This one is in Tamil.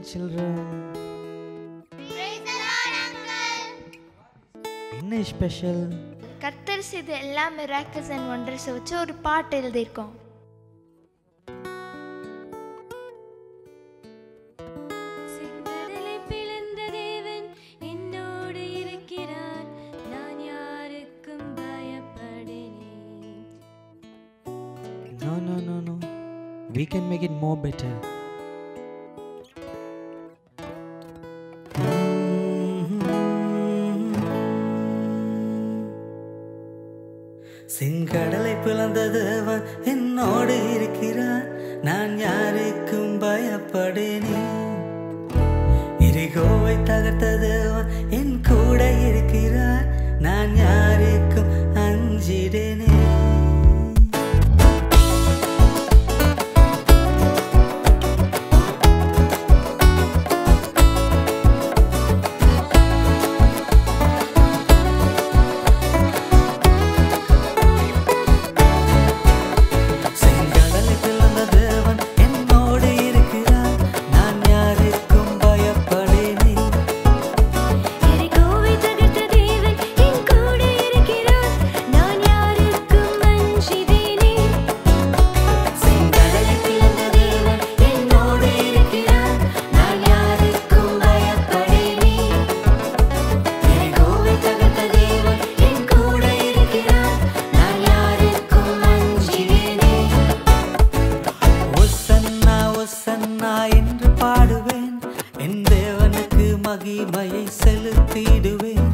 லார்ட் சில்ட்ரன் என்ன ஸ்பெஷல் கர்த்தர் செய்த எல்லா மிராக்கிள்ஸ் அண்ட் ஒண்டர்ஸை வச்சு ஒரு பாட்டு எழுதியிருக்கோம் செங்கடலை பிளந்த தேவன் என்னோடு இருக்கிறார் நான் யாருக்கும் பயப்படேனே No, no, no, no. We can make it more better. செங்கடலை பிளந்த தேவன் என்னோடு இருக்கிறார் நான் யாருக்கும் பயப்படேனே எரிகோவை தகர்த்த தேவன் என் கூட இருக்கிறார் நான் யாருக்கும் அஞ்சிடேனே செங்கடலை பிளந்த தேவன் என்னோடு இருக்கிறார் நான் யாருக்கும் பயப்படேனே எரிகோவை தகர்த்த தேவன் என் கூட இருக்கிறார் நான் யாருக்கும் அஞ்சிடேனே செங்கடலை பிளந்த தேவன் என்னோடு இருக்கிறார் நான் யாருக்கும் பயப்படேனே எரிகோவை தகர்த்த தேவன் என் கூட இருக்கிறார் நான் யாருக்கும் அஞ்சிடேனே ஒசன்னா ஒசன்னா என்று பாடுவேன் என் தேவனுக்கு மகிமையை செலுத்திடுவேன்